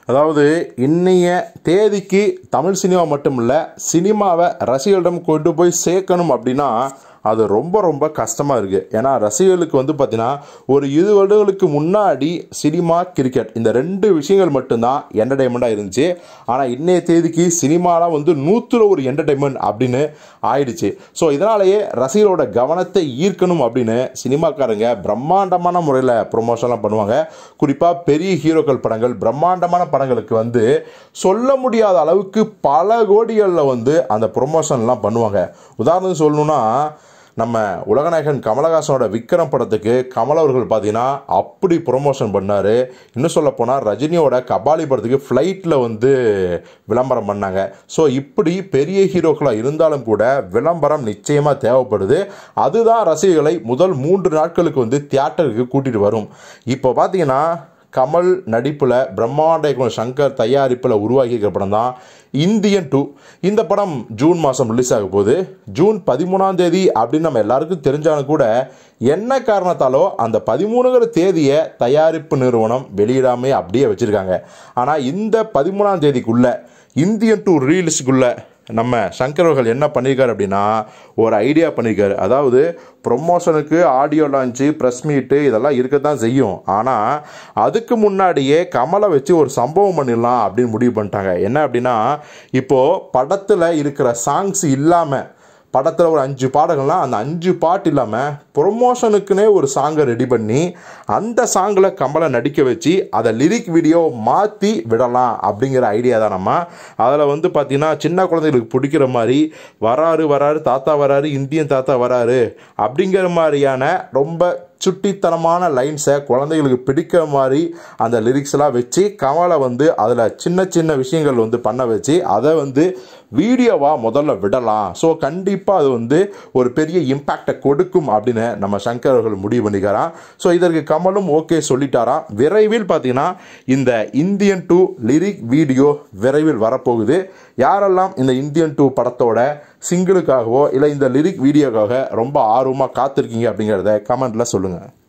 அதாவது இன்னைய தேதிக்கு தமிழ் சினிமா மட்டும் இல்லை சினிமாவை ரசிகர்களிடம் கொண்டு போய் சேர்க்கணும் அப்படின்னா அது ரொம்ப ரொம்ப கஷ்டமாக இருக்குது ஏன்னா ரசிகர்களுக்கு வந்து பார்த்தீங்கன்னா ஒரு இரு வருடங்களுக்கு முன்னாடி சினிமா கிரிக்கெட் இந்த ரெண்டு விஷயங்கள் மட்டும்தான் என்டர்டைன்மெண்ட்டாக இருந்துச்சு ஆனால் இன்னைய தேதிக்கு சினிமாலாம் வந்து நூற்றுல ஒரு என்டர்டைன்மெண்ட் அப்படின்னு ஆயிடுச்சு ஸோ இதனாலேயே ரசிகர்களோட கவனத்தை ஈர்க்கணும் அப்படின்னு சினிமாக்காரங்க பிரம்மாண்டமான முறையில் ப்ரொமோஷன்லாம் பண்ணுவாங்க குறிப்பாக பெரிய ஹீரோக்கள் படங்கள் பிரம்மாண்டமான படங்களுக்கு வந்து சொல்ல முடியாத அளவுக்கு பல கோடிகளில் வந்து அந்த ப்ரொமோஷன்லாம் பண்ணுவாங்க உதாரணத்துக்கு சொல்லணும்னா நம்ம உலகநாயகன் கமலஹாசனோட விக்ரம் படத்துக்கு கமல் அவர்கள் பார்த்தீங்கன்னா அப்படி ப்ரொமோஷன் பண்ணார் இன்னும் சொல்ல போனால் ரஜினியோட கபாலி படத்துக்கு ஃப்ளைட்டில் வந்து விளம்பரம் பண்ணாங்க ஸோ இப்படி பெரிய ஹீரோக்களாக இருந்தாலும் கூட விளம்பரம் நிச்சயமாக தேவைப்படுது அதுதான் ரசிகர்களை முதல் மூன்று நாட்களுக்கு வந்து தியேட்டருக்கு கூட்டிகிட்டு வரும் இப்போ பார்த்தீங்கன்னா கமல் நடிப்பில் பிரம்மாண்ட இயக்குனர் சங்கர் தயாரிப்பில் உருவாகி இருக்கிற படம் தான் இந்தியன் டூ இந்த படம் ஜூன் மாதம் ரிலீஸ் ஆக போகுது ஜூன் பதிமூணாம் தேதி அப்படின்னு நம்ம எல்லாருக்கும் தெரிஞ்சாலும் கூட என்ன காரணத்தாலோ அந்த பதிமூணுங்கிற தேதியை தயாரிப்பு நிறுவனம் வெளியிடாமே அப்படியே வச்சுருக்காங்க ஆனால் இந்த பதிமூணாம் தேதிக்குள்ளே இந்தியன் டூ ரீல்ஸுக்குள்ளே நம்ம சங்கர் அவர்கள் என்ன பண்ணியிருக்காரு அப்படின்னா ஒரு ஐடியா பண்ணியிருக்காரு அதாவது ப்ரொமோஷனுக்கு ஆடியோ லான்ச்சு ப்ரெஸ் மீட்டு இதெல்லாம் இருக்க தான் செய்யும் ஆனால் அதுக்கு முன்னாடியே கமலை வச்சு ஒரு சம்பவம் பண்ணிடலாம் அப்படின்னு முடிவு பண்ணிட்டாங்க என்ன அப்படின்னா இப்போது படத்தில் இருக்கிற சாங்ஸ் இல்லாமல் படத்தில் ஒரு அஞ்சு பாடல்கள்லாம் அந்த அஞ்சு பாட்டு இல்லாமல் ப்ரொமோஷனுக்குன்னே ஒரு சாங்கை ரெடி பண்ணி அந்த சாங்கில் கமலை நடிக்க வச்சு அதை லிரிக் வீடியோ மாற்றி விடலாம் அப்படிங்கிற ஐடியா தான் நம்ம அதில் வந்து பார்த்திங்கன்னா சின்ன குழந்தைகளுக்கு பிடிக்கிற மாதிரி வராரு வராரு தாத்தா வராரு இந்தியன் தாத்தா வராரு அப்படிங்கிற மாதிரியான ரொம்ப சுட்டித்தனமான லைன்ஸை குழந்தைகளுக்கு பிடிக்கிற மாதிரி அந்த லிரிக்ஸ்லாம் வச்சு கமலை வந்து அதில் சின்ன சின்ன விஷயங்கள் வந்து பண்ண வச்சு அதை வந்து வீடியோவாக முதல்ல விடலாம் ஸோ கண்டிப்பாக அது வந்து ஒரு பெரிய இம்பேக்டை கொடுக்கும் அப்படின்னு நம்ம சங்கர் அவர்கள் முடிவு பண்ணிக்கிறான் ஸோ இதற்கு கமலும் ஓகே சொல்லிட்டாராம் விரைவில் பார்த்தீங்கன்னா இந்த இந்தியன் டூ லிரிக் வீடியோ விரைவில் வரப்போகுது யாரெல்லாம் இந்த இந்தியன் டூ படத்தோட சிங்கிளுக்காகவோ இல்லை இந்த லிரிக் வீடியோக்காக ரொம்ப ஆர்வமாக காத்திருக்கீங்க அப்படிங்கிறத கமெண்ட்டில் சொல்லுங்கள்